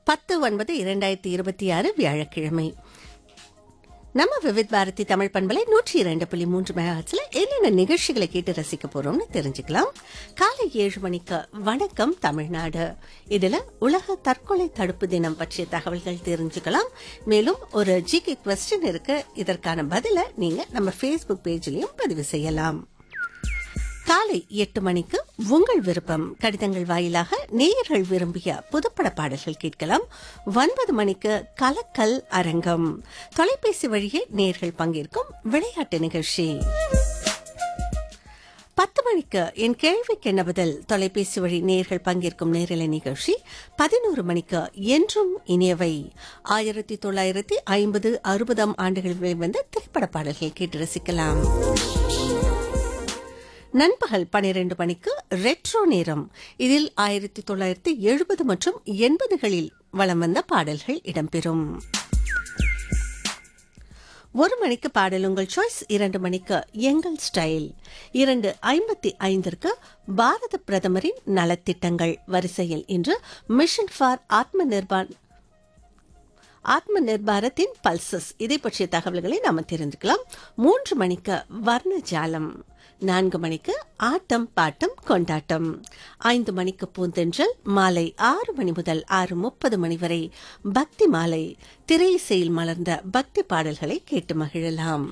பத்து ஒன்பது இரண்டாயிரத்தி இருபத்தி ஆறு வியாழக்கிழமை நம்ம விவித் பாரதி தமிழ் பண்பலை நூற்றி இரண்டு புள்ளி மூன்று மெகாஹெட்ஸ்ல என்னென்ன நிகழ்ச்சிகளை கேட்டு ரசிக்க போறோம்னு தெரிஞ்சுக்கலாம் காலை ஏழு மணிக்கு வணக்கம் தமிழ்நாடு இதுல உலக தற்கொலை தடுப்பு தினம் பற்றிய தகவல்கள் தெரிஞ்சுக்கலாம் மேலும் ஒரு ஜிகே கொஸ்டின் இருக்கு இதற்கான பதில நீங்க நம்ம ஃபேஸ்புக் பேஜ்லயும் பதிவு செய்யலாம் காலை எட்டு மணிக்கு உங்கள் விருப்பம் கடிதங்கள் வாயிலாக நேயர்கள் விரும்பிய புதுப்பட பாடல்கள் கேட்கலாம் ஒன்பது மணிக்கு கலக்கல் அரங்கம் தொலைபேசி வழியில் நேயர்கள் பங்கேற்கும் விளையாட்டு நிகழ்ச்சி பத்து மணிக்கு என் கேள்விக்கு என்ன பதில் தொலைபேசி வழி நேர்கள் பங்கேற்கும் நேரலை நிகழ்ச்சி பதினோரு மணிக்கு என்றும் இனியவை ஆயிரத்தி தொள்ளாயிரத்தி ஐம்பது அறுபதாம் ஆண்டுகளில் வெளிவந்த திரைப்பட பாடல்கள் கேட்டு ரசிக்கலாம் நண்பகல் பனிரெண்டு மணிக்கு ரெட்ரோ நேரம் இதில் ஆயிரத்தி தொள்ளாயிரத்தி எழுபது மற்றும் எண்பதுகளில் வலம் வந்த பாடல்கள் இடம்பெறும் ஒரு மணிக்கு பாடல் உங்கள் சாய்ஸ் இரண்டு மணிக்கு எங்கள் ஸ்டைல் இரண்டு ஐம்பத்தி ஐந்திற்கு பாரத பிரதமரின் நலத்திட்டங்கள் வரிசையில் இன்று மிஷன் ஃபார் ஆத்ம நிர்பான் ஆத்ம நிர்பாரத்தின் பல்சஸ் இதை பற்றிய தகவல்களை நாம தெரிந்துக்கலாம் மூன்று மணிக்கு வர்ண ஜாலம் நான்கு மணிக்கு ஆட்டம் பாட்டம் கொண்டாட்டம் ஐந்து மணிக்கு பூந்தென்றல் மாலை ஆறு மணி முதல் ஆறு முப்பது மணி வரை பக்தி மாலை திரையிசையில் மலர்ந்த பக்தி பாடல்களை கேட்டு மகிழலாம்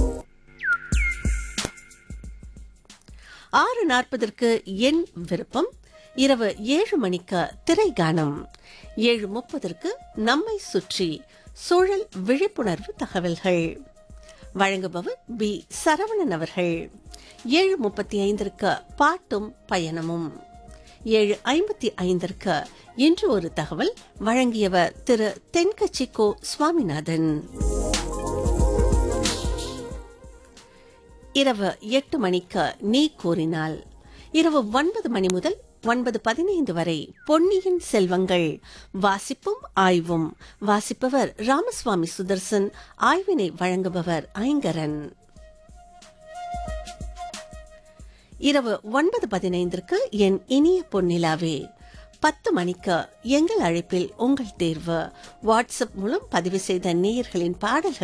ஆறு நாற்பதற்கு என் விருப்பம் இரவு ஏழு மணிக்கு திரைகானம் ஏழு முப்பதற்கு நம்மை சுற்றி சூழல் விழிப்புணர்வு தகவல்கள் வழங்குபவர் பி சரவணன் அவர்கள் ஏழு முப்பத்தி ஐந்திற்கு பாட்டும் பயணமும் ஏழு ஐம்பத்தி ஐந்திற்கு இன்று ஒரு தகவல் வழங்கியவர் திரு தென்கட்சி கோ சுவாமிநாதன் இரவு எட்டு மணிக்கு நீ கூறினால் இரவு ஒன்பது மணி முதல் ஒன்பது பதினைந்து வரை பொன்னியின் செல்வங்கள் வாசிப்பும் ஆய்வும் வாசிப்பவர் ராமசுவாமி சுதர்சன் ஆய்வினை வழங்குபவர் ஐங்கரன் இரவு ஒன்பது பதினைந்திற்கு என் இனிய பொன்னிலாவே பத்து மணிக்கு எங்கள் அழைப்பில் உங்கள் தேர்வு வாட்ஸ்அப் மூலம் பதிவு செய்த நேயர்களின் பாடல்கள்